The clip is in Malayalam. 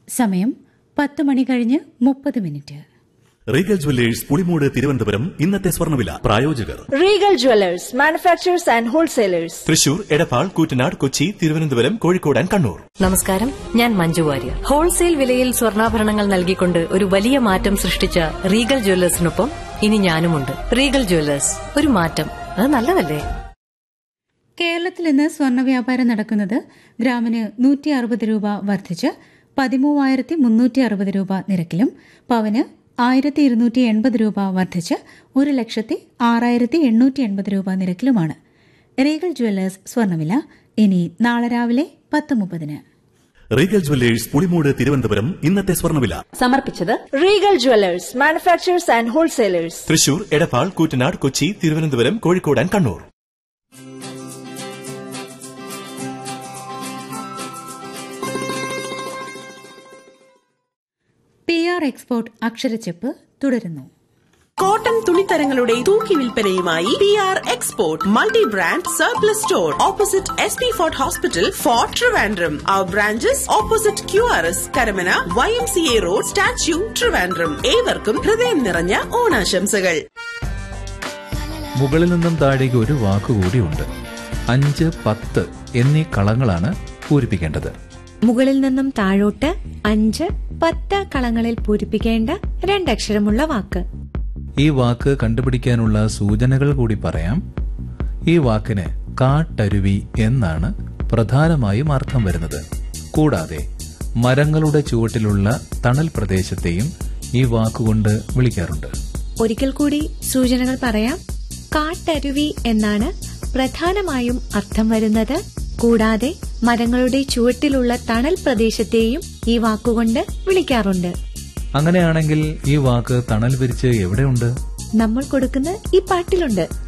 സമയം പത്ത് മണി കഴിഞ്ഞ് മുപ്പത് minute Regal Jewellers Pulimoodu Thiruvananthapuram ഇന്നത്തെ സ്വർണ്ണവില പ്രായോജകർ Regal Jewelers, manufacturers and wholesalers. Thrissur Edappal Koottanad Kochi Thiruvananthapuram Kozhikode and Kannur നമസ്കാരം ഞാൻ മഞ്ജു വാര്യർ ഹോൾസെയിൽ വിലയിൽ സ്വർണ്ണാഭരണങ്ങൾ നൽകിക്കൊണ്ട് ഒരു വലിയ മാറ്റം സൃഷ്ടിച്ച റീഗൽ ജ്വല്ലേഴ്സിനൊപ്പം ഇനി ഞാനുമുണ്ട് റീഗൽ ജ്വല്ലേഴ്സ് ഒരു മാറ്റം അത് നല്ലതല്ലേ കേരളത്തിൽ ഇന്ന് സ്വർണ്ണ വ്യാപാരം നടക്കുന്നത് ഗ്രാമിന് നൂറ്റി അറുപത് രൂപ വർദ്ധിച്ച് പതിമൂവായിരത്തി മുന്നൂറ്റി അറുപത് രൂപ നിരക്കിലും പവന് ആയിരത്തി ഇരുന്നൂറ്റി എൺപത് രൂപ വർദ്ധിച്ച് ഒരു ലക്ഷത്തി ആറായിരത്തി എണ്ണൂറ്റി എൺപത് രൂപ നിരക്കിലുമാണ് റീഗൽ ജുവല്ലേഴ്സ് സ്വർണ്ണവില ഇനി നാളെ രാവിലെ പത്ത് മുപ്പതിന് റീഗൽ ജുവല്ലേഴ്സ് പുളിമൂട് തിരുവനന്തപുരം ഇന്നത്തെ സ്വർണ്ണവില സമർപ്പിച്ചത് Regal Jewelers, manufacturers and wholesalers. Thrissur Edappal Koottanad Kochi Thiruvananthapuram Kozhikode and Kannur P R export അക്ഷരച്ചെപ്പ് തുടരുന്നു കോട്ടൺ തുണിത്തരങ്ങളുടെ തൂക്കി വിൽപ്പനയുമായി P R export multi brand surplus store opposite S P fort hospital fort Trivandrum our branches opposite Q R S Karamana Y M C A road statue Trivandrum ഏവർക്കും ഹൃദയം നിറഞ്ഞ ഓണാശംസകൾ മുകളിൽ നിന്നും താഴേക്ക് ഒരു വാക്കുകൂടിയുണ്ട് അഞ്ച് പത്ത് എന്നീ കളങ്ങളാണ് പൂരിപ്പിക്കേണ്ടത് മുകളിൽ നിന്നും താഴോട്ട് അഞ്ച് പത്ത് കളങ്ങളിൽ പൂരിപ്പിക്കേണ്ട രണ്ടക്ഷരമുള്ള വാക്ക് ഈ വാക്ക് കണ്ടുപിടിക്കാനുള്ള സൂചനകൾ കൂടി പറയാം ഈ വാക്കിന് കാട്ടരുവി എന്നാണ് പ്രധാനമായും അർത്ഥം വരുന്നത് കൂടാതെ മരങ്ങളുടെ ചുവട്ടിലുള്ള തണൽ പ്രദേശത്തെയും ഈ വാക്കുകൊണ്ട് വിളിക്കാറുണ്ട് ഒരിക്കൽ കൂടി സൂചനകൾ പറയാം കാട്ടരുവി എന്നാണ് പ്രധാനമായും അർത്ഥം വരുന്നത് കൂടാതെ മരങ്ങളുടെ ചുവട്ടിലുള്ള തണൽ പ്രദേശത്തെയും ഈ വാക്കുകൊണ്ട് വിളിക്കാറുണ്ട് അങ്ങനെയാണെങ്കിൽ ഈ വാക്ക് തണൽ വിരിച്ച് എവിടെയുണ്ട് നമ്മൾ കൊടുക്കുന്ന ഈ പാട്ടിലുണ്ട്